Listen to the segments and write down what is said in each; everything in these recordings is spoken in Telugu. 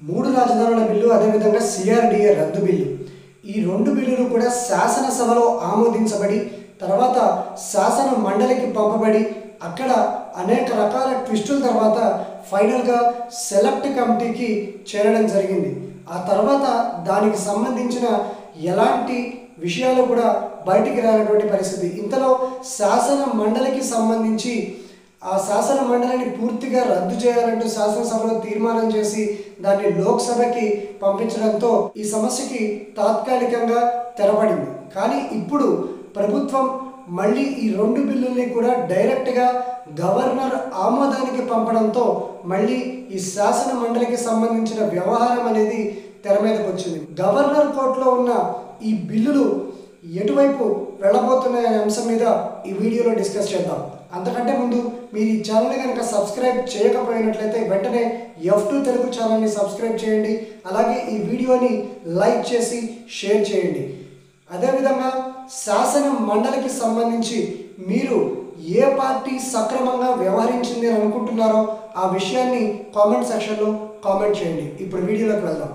మూడు రాజధానుల బిల్లు అదేవిధంగా సిఆర్డిఏ రద్దు బిల్లు ఈ రెండు బిల్లులు కూడా శాసనసభలో ఆమోదించబడి తర్వాత శాసన మండలికి పంపబడి అక్కడ అనేక రకాల ట్విస్టుల తర్వాత ఫైనల్గా సెలెక్ట్ కమిటీకి చేరడం జరిగింది ఆ తర్వాత దానికి సంబంధించిన ఎలాంటి విషయాలు కూడా బయటికి రానటువంటి పరిస్థితి ఇంతలో శాసన మండలికి సంబంధించి ఆ శాసన మండలిని పూర్తిగా రద్దు చేయాలంటూ శాసనసభలో తీర్మానం చేసి దాన్ని లోక్సభకి పంపించడంతో ఈ సమస్యకి తాత్కాలికంగా తెరపడింది కానీ ఇప్పుడు ప్రభుత్వం మళ్ళీ ఈ రెండు బిల్లుల్ని కూడా డైరెక్ట్గా గవర్నర్ ఆమోదానికి పంపడంతో మళ్ళీ ఈ శాసన మండలికి సంబంధించిన వ్యవహారం అనేది తెర మీదకి వచ్చింది గవర్నర్ కోర్టులో ఉన్న ఈ బిల్లులు ఎటువైపు వెళ్ళబోతున్నాయనే అంశం మీద ఈ వీడియోలో డిస్కస్ చేద్దాం అంతకంటే ముందు మీరు ఈ ఛానల్ని కనుక సబ్స్క్రైబ్ చేయకపోయినట్లయితే వెంటనే ఎఫ్ టూ తెలుగు ఛానల్ని సబ్స్క్రైబ్ చేయండి అలాగే ఈ వీడియోని లైక్ చేసి షేర్ చేయండి అదేవిధంగా శాసన మండలికి సంబంధించి మీరు ఏ పార్టీ సక్రమంగా వ్యవహరించింది అని అనుకుంటున్నారో ఆ విషయాన్ని కామెంట్ సెక్షన్లో కామెంట్ చేయండి ఇప్పుడు వీడియోలోకి వెళ్దాం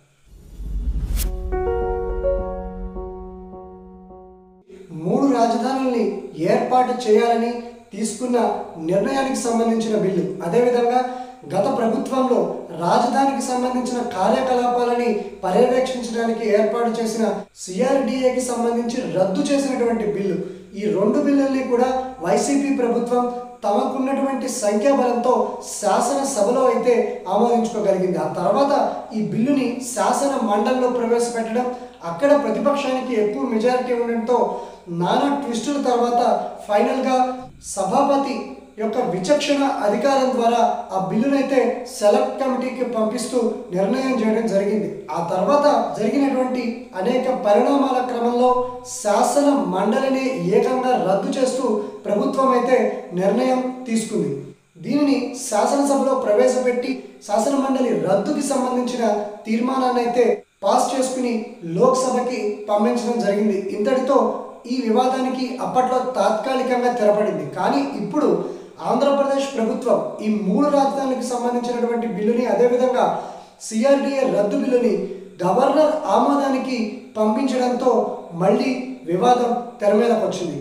మూడు రాజధానుల్ని ఏర్పాటు చేయాలని తీసుకున్న నిర్ణయానికి సంబంధించిన బిల్లు అదేవిధంగా గత ప్రభుత్వంలో రాజధానికి సంబంధించిన కార్యకలాపాలని పర్యవేక్షించడానికి ఏర్పాటు చేసిన సిఆర్డిఏకి సంబంధించి రద్దు చేసినటువంటి బిల్లు ఈ రెండు బిల్లుల్ని కూడా వైసీపీ ప్రభుత్వం తమకున్నటువంటి సంఖ్యాబలంతో శాసనసభలో అయితే ఆమోదించుకోగలిగింది ఆ తర్వాత ఈ బిల్లుని శాసన మండలిలో ప్రవేశపెట్టడం అక్కడ ప్రతిపక్షానికి ఎక్కువ మెజారిటీ ఉండడంతో నానా ట్విస్టుల తర్వాత ఫైనల్గా సభాపతి యొక్క విచక్షణ అధికారం ద్వారా ఆ బిల్లునైతే సెలెక్ట్ కమిటీకి పంపిస్తూ నిర్ణయం చేయడం జరిగింది ఆ తర్వాత జరిగినటువంటి అనేక పరిణామాల క్రమంలో శాసన మండలిని ఏకంగా రద్దు చేస్తూ ప్రభుత్వం అయితే నిర్ణయం తీసుకుంది దీనిని శాసనసభలో ప్రవేశపెట్టి శాసన మండలి రద్దుకి సంబంధించిన తీర్మానాన్ని అయితే పాస్ చేసుకుని లోక్సభకి పంపించడం జరిగింది ఇంతటితో ఈ వివాదానికి అప్పట్లో తాత్కాలికంగా తెరపడింది కానీ ఇప్పుడు ఆంధ్రప్రదేశ్ ప్రభుత్వం ఈ మూడు రాజధానులకు సంబంధించినటువంటి బిల్లుని అదేవిధంగా సిఆర్డిఏ రద్దు బిల్లుని గవర్నర్ ఆమోదానికి పంపించడంతో మళ్ళీ వివాదం తెర మీదకు వచ్చింది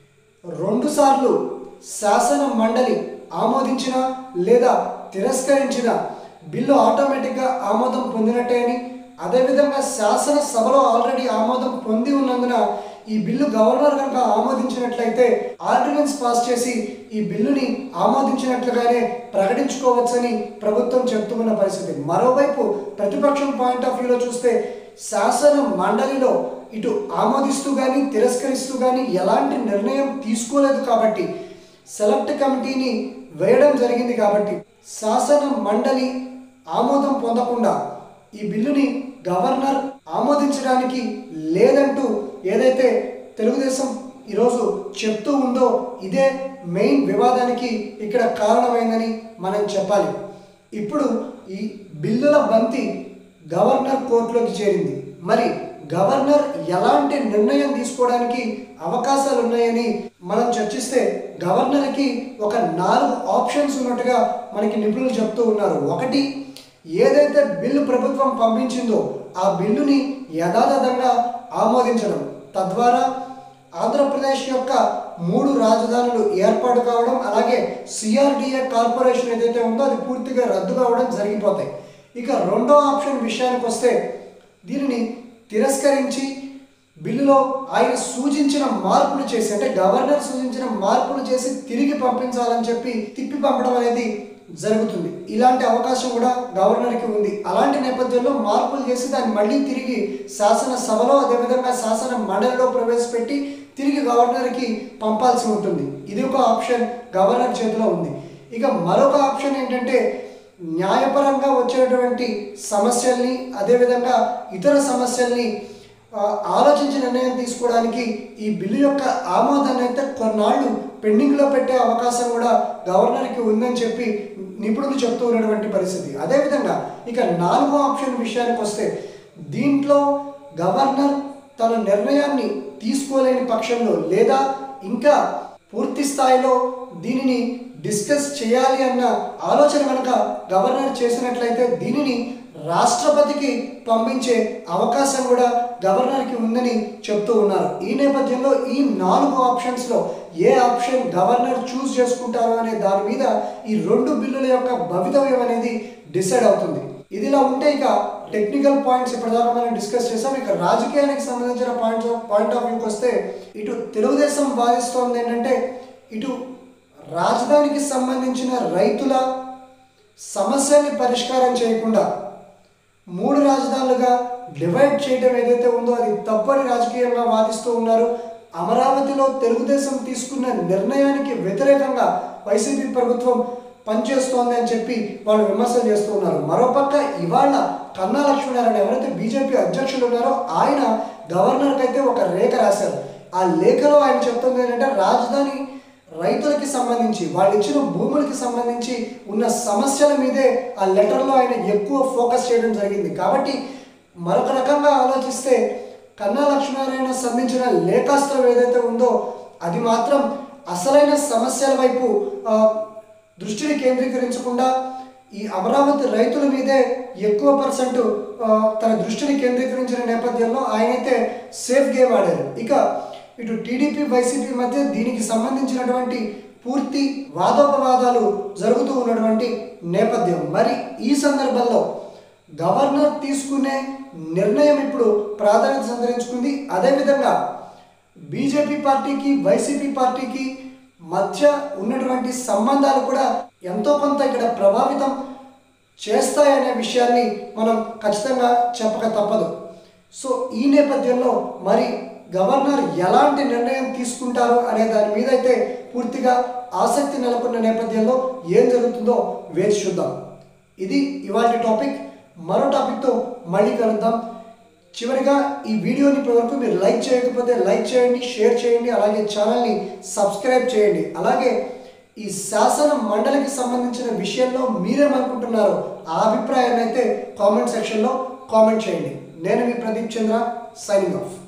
రెండుసార్లు శాసన మండలి ఆమోదించిన లేదా తిరస్కరించిన బిల్లు ఆటోమేటిక్గా ఆమోదం పొందినట్టే అని అదేవిధంగా శాసనసభలో ఆల్రెడీ ఆమోదం పొంది ఉన్నందున ఈ బిల్లు గవర్నర్ కనుక ఆమోదించినట్లయితే ఆర్డినెన్స్ పాస్ చేసి ఈ బిల్లుని ఆమోదించినట్లుగానే ప్రకటించుకోవచ్చని ప్రభుత్వం చెప్తున్న పరిస్థితి మరోవైపు ప్రతిపక్షం పాయింట్ ఆఫ్ వ్యూలో చూస్తే శాసన మండలిలో ఇటు ఆమోదిస్తూ కానీ తిరస్కరిస్తూ కానీ ఎలాంటి నిర్ణయం తీసుకోలేదు కాబట్టి సెలెక్ట్ కమిటీని వేయడం జరిగింది కాబట్టి శాసన మండలి ఆమోదం పొందకుండా ఈ బిల్లుని గవర్నర్ ఆమోదించడానికి లేదంటూ ఏదైతే తెలుగుదేశం ఈరోజు చెప్తూ ఉందో ఇదే మెయిన్ వివాదానికి ఇక్కడ కారణమైందని మనం చెప్పాలి ఇప్పుడు ఈ బిల్లుల బంతి గవర్నర్ కోర్టులోకి చేరింది మరి గవర్నర్ ఎలాంటి నిర్ణయం తీసుకోవడానికి అవకాశాలు ఉన్నాయని మనం చర్చిస్తే గవర్నర్కి ఒక నాలుగు ఆప్షన్స్ ఉన్నట్టుగా మనకి నిపుణులు చెప్తూ ఉన్నారు ఒకటి ఏదైతే బిల్లు ప్రభుత్వం పంపించిందో ఆ బిల్లుని యథాతథంగా ఆమోదించడం తద్వారా ఆంధ్రప్రదేశ్ యొక్క మూడు రాజధానులు ఏర్పాటు కావడం అలాగే సిఆర్డిఏ కార్పొరేషన్ ఏదైతే ఉందో అది పూర్తిగా రద్దు కావడం జరిగిపోతాయి ఇక రెండో ఆప్షన్ విషయానికి వస్తే దీనిని తిరస్కరించి బిల్లులో ఆయన సూచించిన మార్పులు చేసి అంటే గవర్నర్ సూచించిన మార్పులు చేసి తిరిగి పంపించాలని చెప్పి తిప్పి పంపడం అనేది జరుగుతుంది ఇలాంటి అవకాశం కూడా గవర్నర్కి ఉంది అలాంటి నేపథ్యంలో మార్పులు చేసి దాన్ని మళ్ళీ తిరిగి శాసనసభలో అదేవిధంగా శాసన మండలిలో ప్రవేశపెట్టి తిరిగి గవర్నర్కి పంపాల్సి ఉంటుంది ఇది ఒక ఆప్షన్ గవర్నర్ చేతిలో ఉంది ఇక మరొక ఆప్షన్ ఏంటంటే న్యాయపరంగా వచ్చేటువంటి సమస్యల్ని అదేవిధంగా ఇతర సమస్యల్ని ఆ, ఆలోచించి నిర్ణయం తీసుకోవడానికి ఈ బిల్లు యొక్క ఆమోదాన్ని అయితే కొన్నాళ్ళు పెండింగ్లో పెట్టే అవకాశం కూడా గవర్నర్కి ఉందని చెప్పి నిపుణులు చెప్తూ ఉన్నటువంటి పరిస్థితి అదేవిధంగా ఇక నాలుగో ఆప్షన్ విషయానికి వస్తే దీంట్లో గవర్నర్ తన నిర్ణయాన్ని తీసుకోలేని పక్షంలో లేదా ఇంకా పూర్తి స్థాయిలో దీనిని డిస్కస్ చేయాలి అన్న ఆలోచన కనుక గవర్నర్ చేసినట్లయితే దీనిని రాష్ట్రపతికి పంపించే అవకాశం కూడా గవర్నర్కి ఉందని చెప్తూ ఉన్నారు ఈ నేపథ్యంలో ఈ నాలుగు ఆప్షన్స్లో ఏ ఆప్షన్ గవర్నర్ చూస్ చేసుకుంటారు అనే దాని మీద ఈ రెండు బిల్లుల యొక్క భవితవ్యం అనేది డిసైడ్ అవుతుంది ఇదిలా ఉంటే ఇక టెక్నికల్ పాయింట్స్ ఇప్పటిదాకా మనం డిస్కస్ చేసాం ఇక రాజకీయానికి సంబంధించిన పాయింట్స్ పాయింట్ ఆఫ్ వ్యూకి వస్తే ఇటు తెలుగుదేశం వాదిస్తోంది ఏంటంటే ఇటు రాజధానికి సంబంధించిన రైతుల సమస్యల్ని పరిష్కారం చేయకుండా మూడు రాజధానులుగా డివైడ్ చేయడం ఏదైతే ఉందో అది తప్పని రాజకీయంగా వాదిస్తూ ఉన్నారు అమరావతిలో తెలుగుదేశం తీసుకున్న నిర్ణయానికి వ్యతిరేకంగా వైసీపీ ప్రభుత్వం పనిచేస్తోంది అని చెప్పి వాళ్ళు విమర్శలు చేస్తూ ఉన్నారు మరోపక్క ఇవాళ కన్నా లక్ష్మీనారాయణ ఎవరైతే బీజేపీ అధ్యక్షులు ఉన్నారో ఆయన గవర్నర్కి అయితే ఒక లేఖ రాశారు ఆ లేఖలో ఆయన చెప్తుంది ఏంటంటే రాజధాని రైతులకి సంబంధించి వాళ్ళు ఇచ్చిన భూములకి సంబంధించి ఉన్న సమస్యల మీదే ఆ లెటర్లో ఆయన ఎక్కువ ఫోకస్ చేయడం జరిగింది కాబట్టి మరొక రకంగా ఆలోచిస్తే కన్నా లక్ష్మీనారాయణ సంధించిన లేఖాస్త్రం ఏదైతే ఉందో అది మాత్రం అసలైన సమస్యల వైపు ఆ, దృష్టిని కేంద్రీకరించకుండా ఈ అమరావతి రైతుల మీదే ఎక్కువ పర్సెంట్ తన దృష్టిని కేంద్రీకరించిన నేపథ్యంలో ఆయనైతే సేఫ్ గేమ్ ఆడారు ఇక ఇటు టీడీపీ వైసీపీ మధ్య దీనికి సంబంధించినటువంటి పూర్తి వాదోపవాదాలు జరుగుతూ ఉన్నటువంటి నేపథ్యం మరి ఈ సందర్భంలో గవర్నర్ తీసుకునే నిర్ణయం ఇప్పుడు ప్రాధాన్యత సంతరించుకుంది అదేవిధంగా బీజేపీ పార్టీకి వైసీపీ పార్టీకి మధ్య ఉన్నటువంటి సంబంధాలు కూడా ఎంతో కొంత ఇక్కడ ప్రభావితం చేస్తాయనే విషయాన్ని మనం ఖచ్చితంగా చెప్పక తప్పదు సో ఈ నేపథ్యంలో మరి గవర్నర్ ఎలాంటి నిర్ణయం తీసుకుంటారు అనే దాని మీద అయితే పూర్తిగా ఆసక్తి నెలకొన్న నేపథ్యంలో ఏం జరుగుతుందో వేచి చూద్దాం ఇది ఇవాళ టాపిక్ మరో టాపిక్తో మళ్ళీ కలుద్దాం చివరిగా ఈ వీడియోని ఇప్పటివరకు మీరు లైక్ చేయకపోతే లైక్ చేయండి షేర్ చేయండి అలాగే ఛానల్ని సబ్స్క్రైబ్ చేయండి అలాగే ఈ శాసన మండలికి సంబంధించిన విషయంలో మీరేమనుకుంటున్నారో ఆ అభిప్రాయాన్ని అయితే కామెంట్ సెక్షన్లో కామెంట్ చేయండి నేను మీ ప్రదీప్ చంద్ర సైనింగ్ ఆఫ్